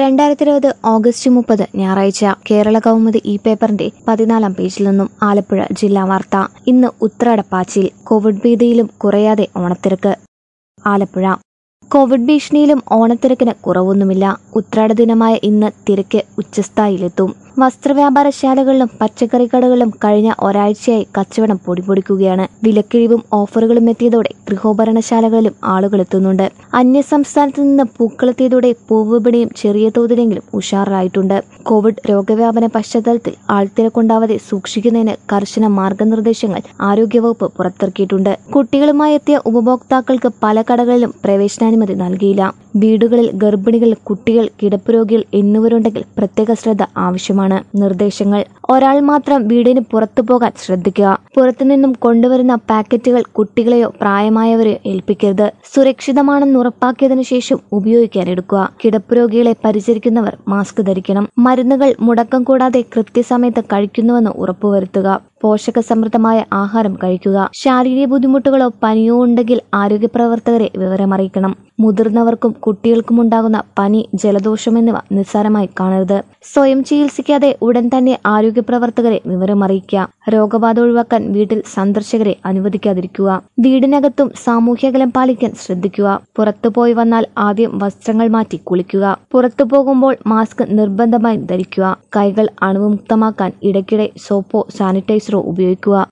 രണ്ടായിരത്തി ഇരുപത് ഓഗസ്റ്റ് മുപ്പത് ഞായറാഴ്ച കേരള കൗമുദി ഈ പേപ്പറിന്റെ പതിനാലാം പേജിൽ നിന്നും ആലപ്പുഴ ജില്ലാ വാർത്ത ഇന്ന് ഉത്രാടപ്പാച്ചിൽ കോവിഡ് ഭീതിയിലും കുറയാതെ ഓണത്തിരക്ക് ആലപ്പുഴ കോവിഡ് ഭീഷണിയിലും ഓണത്തിരക്കിന് കുറവൊന്നുമില്ല ഉത്രാട ദിനമായ ഇന്ന് തിരക്ക് ഉച്ചസ്ഥായിലെത്തും വസ്ത്രവ്യാപാരശാലകളിലും പച്ചക്കറി കടകളിലും കഴിഞ്ഞ ഒരാഴ്ചയായി കച്ചവടം പൊടിപൊടിക്കുകയാണ് വിലക്കിഴിവും ഓഫറുകളും എത്തിയതോടെ ഗൃഹോപകരണശാലകളിലും ആളുകൾ എത്തുന്നുണ്ട് അന്യസംസ്ഥാനത്ത് നിന്ന് പൂക്കളെത്തിയതോടെ പൂവിപണിയും ചെറിയ തോതിലെങ്കിലും ഉഷാറായിട്ടുണ്ട് കോവിഡ് രോഗവ്യാപന പശ്ചാത്തലത്തിൽ ആൾത്തിരക്കുണ്ടാവാതെ സൂക്ഷിക്കുന്നതിന് കർശന മാർഗനിർദ്ദേശങ്ങൾ ആരോഗ്യവകുപ്പ് പുറത്തിറക്കിയിട്ടുണ്ട് കുട്ടികളുമായി എത്തിയ ഉപഭോക്താക്കൾക്ക് പല കടകളിലും പ്രവേശനാനുമതി നൽകിയില്ല വീടുകളിൽ ഗർഭിണികൾ കുട്ടികൾ കിടപ്പുരോഗികൾ എന്നിവരുണ്ടെങ്കിൽ പ്രത്യേക ശ്രദ്ധ ആവശ്യമാണ് നിർദ്ദേശങ്ങൾ ഒരാൾ മാത്രം വീടിന് പുറത്തു പോകാൻ ശ്രദ്ധിക്കുക പുറത്തുനിന്നും കൊണ്ടുവരുന്ന പാക്കറ്റുകൾ കുട്ടികളെയോ പ്രായമായവരെയോ ഏൽപ്പിക്കരുത് സുരക്ഷിതമാണെന്ന് ഉറപ്പാക്കിയതിനു ശേഷം ഉപയോഗിക്കാൻ എടുക്കുക കിടപ്പുരോഗികളെ പരിചരിക്കുന്നവർ മാസ്ക് ധരിക്കണം മരുന്നുകൾ മുടക്കം കൂടാതെ കൃത്യസമയത്ത് കഴിക്കുന്നുവെന്ന് ഉറപ്പുവരുത്തുക പോഷക സമൃദ്ധമായ ആഹാരം കഴിക്കുക ശാരീരിക ബുദ്ധിമുട്ടുകളോ പനിയോ ഉണ്ടെങ്കിൽ ആരോഗ്യ പ്രവർത്തകരെ വിവരമറിയിക്കണം മുതിർന്നവർക്കും കുട്ടികൾക്കും ഉണ്ടാകുന്ന പനി ജലദോഷം എന്നിവ നിസ്സാരമായി കാണരുത് സ്വയം ചികിത്സിക്കാതെ ഉടൻ തന്നെ ആരോഗ്യ പ്രവർത്തകരെ വിവരമറിയിക്കുക രോഗബാധ ഒഴിവാക്കാൻ വീട്ടിൽ സന്ദർശകരെ അനുവദിക്കാതിരിക്കുക വീടിനകത്തും സാമൂഹ്യകലം പാലിക്കാൻ ശ്രദ്ധിക്കുക പുറത്തുപോയി വന്നാൽ ആദ്യം വസ്ത്രങ്ങൾ മാറ്റി കുളിക്കുക പുറത്തു പോകുമ്പോൾ മാസ്ക് നിർബന്ധമായും ധരിക്കുക കൈകൾ അണുവിമുക്തമാക്കാൻ ഇടയ്ക്കിടെ സോപ്പോ സാനിറ്റൈസറോ ഉപയോഗിക്കുക